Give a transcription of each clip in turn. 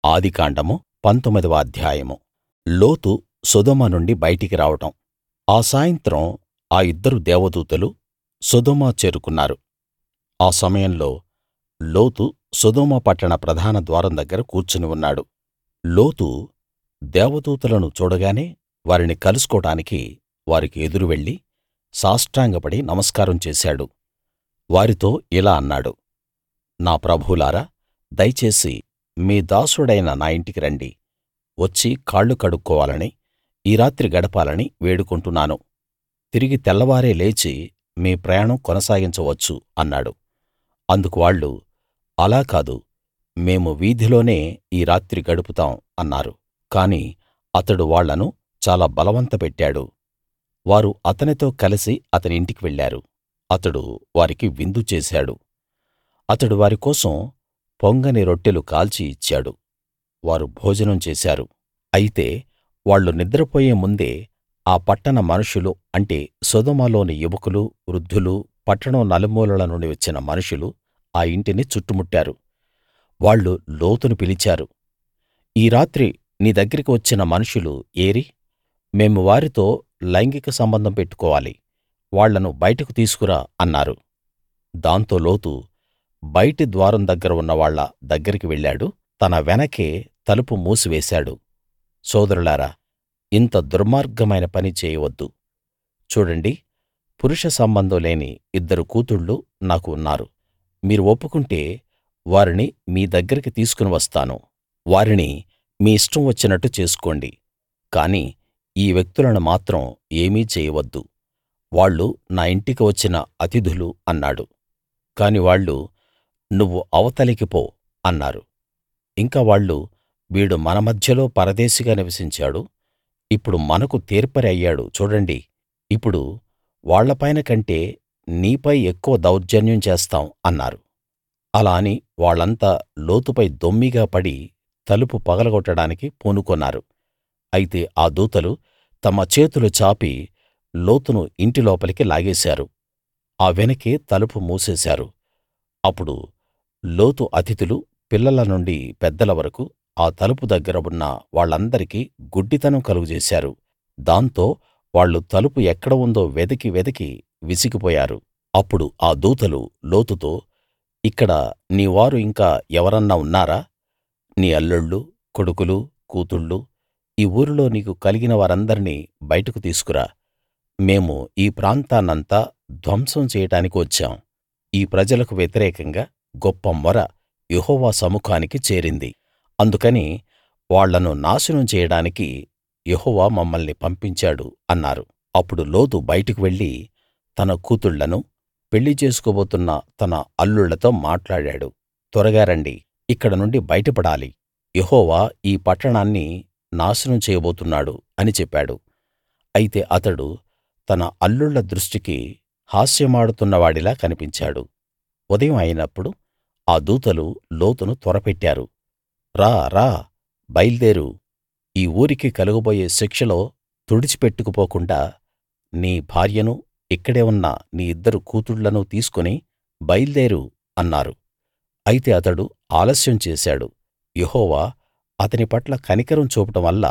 ఆదికాండము పంతొమ్మిదవ అధ్యాయం లోతు సొదొమ నుండి బయటికి రావడం ఆ సాయంత్రం ఆ ఇద్దరు దేవదూతలు సొదొమ చేరుకున్నారు ఆ సమయంలో లోతు సొదొమ పట్టణ ప్రధాన ద్వారం దగ్గర కూర్చుని ఉన్నాడు లోతు దేవదూతలను చూడగానే వారిని కలుసుకోడానికి వారికి ఎదురు వెళ్లి సాష్టాంగపడి నమస్కారం చేశాడు వారితో ఇలా అన్నాడు నా ప్రభువులారా దయచేసి మీ దాసుడైన నా ఇంటికి రండి వచ్చి కాళ్ళు కడుక్కోవాలని ఈ రాత్రి గడపాలని వేడుకుంటున్నాను తిరిగి తెల్లవారే లేచి మీ ప్రయాణం కొనసాగించవచ్చు అన్నాడు అందుకు వాళ్ళు అలా కాదు మేము వీధిలోనే ఈ రాత్రి గడుపుతాం అన్నారు కాని అతడు వాళ్ళను చాలా బలవంతపెట్టాడు వారు అతనితో కలిసి అతని ఇంటికి వెళ్ళారు అతడు వారికి విందు చేశాడు అతడు వారి కోసం పొంగని రొట్టెలు కాల్చి ఇచ్చాడు వారు భోజనం చేశారు అయితే వాళ్ళు నిద్రపోయే ముందే ఆ పట్టణ మనుషులు అంటే సొదొమలోని యువకులు వృద్ధులు పట్టణం నలుమూలల నుండి వచ్చిన మనుషులు ఆ ఇంటిని చుట్టుముట్టారు వాళ్ళు లోతును పిలిచారు ఈ రాత్రి నీ దగ్గరికి వచ్చిన మనుషులు ఏరి మేము వారితో లైంగిక సంబంధం పెట్టుకోవాలి వాళ్ళను బయటకు తీసుకురా అన్నారు దాంతో లోతు బయటి ద్వారం దగ్గర ఉన్న వాళ్ళ దగ్గరికి వెళ్ళాడు తన వెనకే తలుపు మూసివేశాడు సోదరులారా ఇంత దుర్మార్గమైన పని చేయవద్దు చూడండి పురుష సంబంధం లేని ఇద్దరు కూతుళ్ళు నాకు ఉన్నారు మీరు ఒప్పుకుంటే వారిని మీ దగ్గరికి తీసుకుని వస్తాను వారిని మీ ఇష్టం వచ్చినట్టు చేసుకోండి కానీ ఈ వ్యక్తులను మాత్రం ఏమీ చేయవద్దు వాళ్ళు నా ఇంటికి వచ్చిన అతిథులు అన్నాడు కాని వాళ్ళు నువ్వు అవతలికి పో అన్నారు ఇంకా వాళ్ళు వీడు మన మధ్యలో పరదేశిగా నివసించాడు ఇప్పుడు మనకు తీర్పరి అయ్యాడు చూడండి ఇప్పుడు వాళ్ళపైన కంటే నీపై ఎక్కువ దౌర్జన్యం చేస్తాం అన్నారు అలా అని వాళ్ళంతా లోతుపై దొమ్మిగా పడి తలుపు పగలగొట్టడానికి పూనుకొన్నారు అయితే ఆ దూతలు తమ చేతులు చాపి లోతును ఇంటి లోపలికి లాగేశారు ఆ వెనకే తలుపు మూసేశారు అప్పుడు లోతు అతిథులు పిల్లల నుండి పెద్దల వరకూ ఆ తలుపు దగ్గర ఉన్న వాళ్ళందరికీ గుడ్డితనం కలుగజేశారు దాంతో వాళ్ళు తలుపు ఎక్కడ ఉందో వెదికి వెదికి విసిగిపోయారు అప్పుడు ఆ దూతలు లోతుతో ఇక్కడ నీ వారు ఇంకా ఎవరన్నా ఉన్నారా నీ అల్లుళ్ళు కొడుకులు కూతుళ్ళు ఈ ఊరిలో నీకు కలిగిన వారందర్నీ బయటకు తీసుకురా మేము ఈ ప్రాంతాన్నంతా ధ్వంసం చేయడానికి వచ్చాం ఈ ప్రజలకు వ్యతిరేకంగా గొప్ప మొర యెహోవా సముఖానికి చేరింది అందుకని వాళ్ళను నాశనం చేయడానికి యెహోవా మమ్మల్ని పంపించాడు అన్నారు అప్పుడు లోతు బయటకు వెళ్లి తన కూతుళ్ళను పెళ్లి చేసుకోబోతున్న తన అల్లుళ్ళతో మాట్లాడాడు త్వరగా రండి ఇక్కడ నుండి బయటపడాలి యెహోవా ఈ పట్టణాన్ని నాశనం చేయబోతున్నాడు అని చెప్పాడు అయితే అతడు తన అల్లుళ్ళ దృష్టికి హాస్యమాడుతున్నవాడిలా కనిపించాడు ఉదయం అయినప్పుడు ఆ దూతలు లోతును త్వరపెట్టారు రా రా బయల్దేరు ఈ ఊరికి కలుగబోయే శిక్షలో తుడిచిపెట్టుకుపోకుండా నీ భార్యనూ ఇక్కడే ఉన్న నీ ఇద్దరు కూతుళ్ళనూ తీసుకుని బయల్దేరు అన్నారు అయితే అతడు ఆలస్యం చేశాడు యెహోవా అతని పట్ల కనికరం చూపడం వల్ల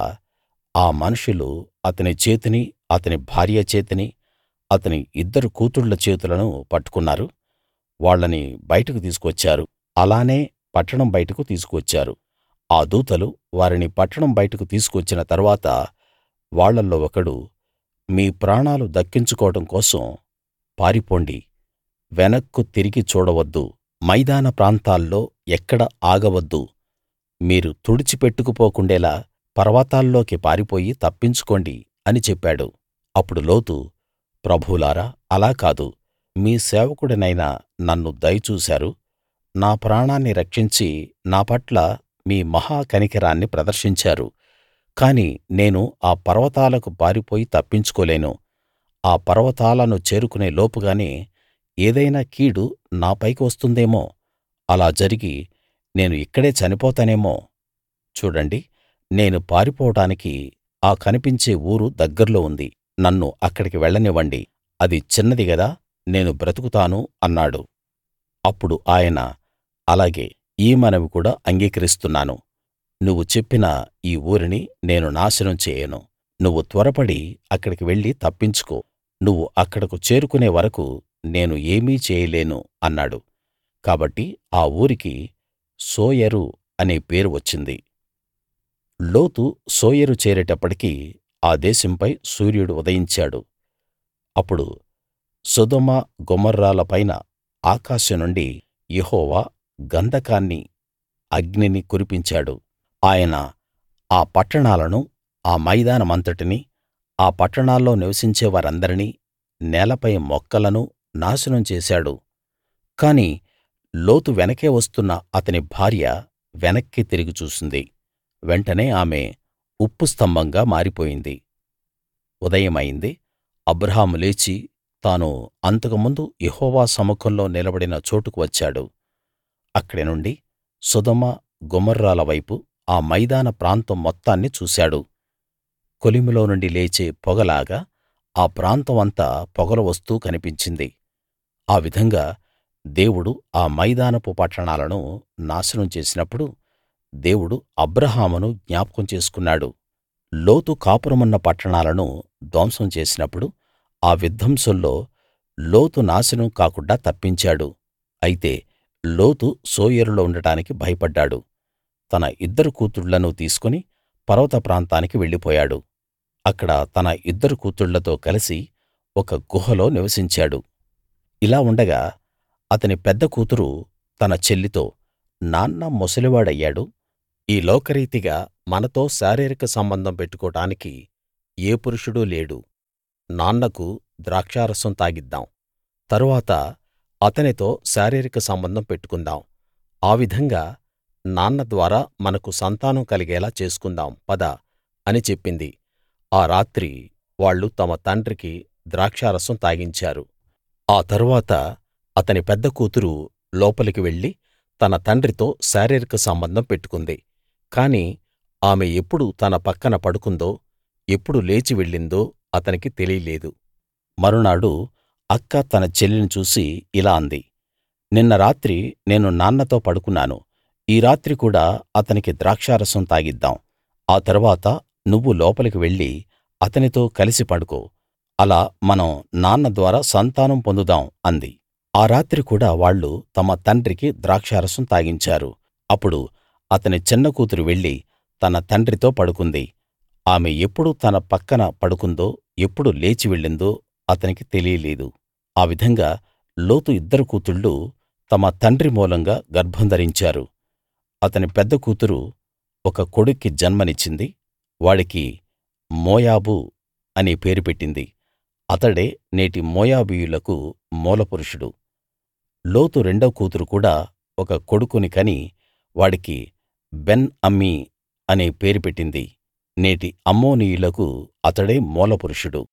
ఆ మనుషులు అతని చేతిని అతని భార్య చేతిని అతని ఇద్దరు కూతుళ్ళ చేతులను పట్టుకున్నారు వాళ్ళని బయటకు తీసుకువచ్చారు అలానే పట్టణం బయటకు తీసుకువచ్చారు ఆ దూతలు వారిని పట్టణం బయటకు తీసుకువచ్చిన తరువాత వాళ్ళల్లో ఒకడు మీ ప్రాణాలు దక్కించుకోవడం కోసం పారిపోండి వెనక్కు తిరిగి చూడవద్దు మైదాన ప్రాంతాల్లో ఎక్కడ ఆగవద్దు మీరు తుడిచిపెట్టుకుపోకుండేలా పర్వతాల్లోకి పారిపోయి తప్పించుకోండి అని చెప్పాడు అప్పుడు లోతు ప్రభువులారా అలా కాదు మీ సేవకుడినైన నన్ను దయ చూశారు నా ప్రాణాన్ని రక్షించి నా పట్ల మీ మహా కనికరాన్ని ప్రదర్శించారు కాని నేను ఆ పర్వతాలకు పారిపోయి తప్పించుకోలేను ఆ పర్వతాలను చేరుకునే లోపుగానే ఏదైనా కీడు నా పైకి వస్తుందేమో అలా జరిగి నేను ఇక్కడే చనిపోతానేమో చూడండి నేను పారిపోవడానికి ఆ కనిపించే ఊరు దగ్గర్లో ఉంది నన్ను అక్కడికి వెళ్ళనివ్వండి అది చిన్నది గదా నేను బ్రతుకుతాను అన్నాడు అప్పుడు ఆయన అలాగే ఈ మనవి కూడా అంగీకరిస్తున్నాను నువ్వు చెప్పిన ఈ ఊరిని నేను నాశనం చేయను నువ్వు త్వరపడి అక్కడికి వెళ్లి తప్పించుకో నువ్వు అక్కడకు చేరుకునే వరకూ నేను ఏమీ చేయలేను అన్నాడు కాబట్టి ఆ ఊరికి సోయరు అనే పేరు వచ్చింది లోతు సోయరు చేరేటప్పటికి ఆ దేశంపై సూర్యుడు ఉదయించాడు అప్పుడు సొదొమ గొమొర్రాల పైన ఆకాశం నుండి యెహోవా గంధకాన్ని అగ్నిని కురిపించాడు ఆయన ఆ పట్టణాలను ఆ మైదానమంతటినీ ఆ పట్టణాల్లో నివసించే వారందరినీ నేలపై మొక్కలను నాశనం చేశాడు కాని లోతు వెనకే వస్తున్న అతని భార్య వెనక్కి తిరిగి చూసింది వెంటనే ఆమె ఉప్పు స్తంభంగా మారిపోయింది ఉదయం అయింది అబ్రాహాము లేచి తాను అంతకుముందు యెహోవా సముఖంలో నిలబడిన చోటుకు వచ్చాడు అక్కడి నుండి సొదొమ గొమొర్రాల వైపు ఆ మైదాన ప్రాంతం మొత్తాన్ని చూశాడు కొలిమిలో నుండి లేచే పొగలాగా ఆ ప్రాంతం అంతా పొగలు వస్తూ కనిపించింది ఆ విధంగా దేవుడు ఆ మైదానపు పట్టణాలను నాశనం చేసినప్పుడు దేవుడు అబ్రాహామును జ్ఞాపకం చేసుకున్నాడు లోతు కాపురమున్న పట్టణాలను ధ్వంసం చేసినప్పుడు ఆ విధ్వంసంలో లోతు నాశనం కాకుండా తప్పించాడు అయితే లోతు సోయరులో ఉండటానికి భయపడ్డాడు తన ఇద్దరు కూతుళ్ళను తీసుకుని పర్వత ప్రాంతానికి వెళ్ళిపోయాడు అక్కడ తన ఇద్దరు కూతుళ్ళతో కలిసి ఒక గుహలో నివసించాడు ఇలా ఉండగా అతని పెద్ద కూతురు తన చెల్లితో నాన్న ముసలివాడయ్యాడు ఈ లోకరీతిగా మనతో శారీరక సంబంధం పెట్టుకోడానికి ఏ పురుషుడూ లేడు నాన్నకు ద్రాక్షారసం తాగిద్దాం తరువాత అతనితో శారీరక సంబంధం పెట్టుకుందాం ఆ విధంగా నాన్న ద్వారా మనకు సంతానం కలిగేలా చేసుకుందాం పద అని చెప్పింది ఆ రాత్రి వాళ్ళు తమ తండ్రికి ద్రాక్షారసం తాగించారు ఆ తరువాత అతని పెద్ద కూతురు లోపలికి వెళ్లి తన తండ్రితో శారీరక సంబంధం పెట్టుకుంది కాని ఆమె ఎప్పుడు తన పక్కన పడుకుందో ఎప్పుడు లేచి వెళ్ళిందో అతనికి తెలియలేదు మరునాడు అక్క తన చెల్లిని చూసి ఇలా అంది నిన్న రాత్రి నేను నాన్నతో పడుకున్నాను ఈ రాత్రి కూడా అతనికి ద్రాక్షారసం తాగిద్దాం ఆ తరువాత నువ్వు లోపలికి వెళ్లి అతనితో కలిసి పడుకో అలా మనం నాన్న ద్వారా సంతానం పొందుదాం అంది ఆ రాత్రి కూడా వాళ్ళు తమ తండ్రికి ద్రాక్షారసం తాగించారు అప్పుడు అతని చిన్న కూతురు వెళ్లి తన తండ్రితో పడుకుంది ఆమె ఎప్పుడు తన పక్కన పడుకుందో ఎప్పుడు లేచి వెళ్ళిందో అతనికి తెలియలేదు ఆ విధంగా లోతు ఇద్దరు కూతుళ్ళు తమ తండ్రి మూలంగా గర్భం ధరించారు అతని పెద్ద కూతురు ఒక కొడుక్కి జన్మనిచ్చింది వాడికి మోయాబు అనే పేరు పెట్టింది అతడే నేటి మోయాబీయులకు మూలపురుషుడు లోతు రెండో కూతురు కూడా ఒక కొడుకుని కని వాడికి బెన్ అమ్మీ అనే పేరు పెట్టింది నేటి అమ్మోనీయులకు అతడే మూలపురుషుడు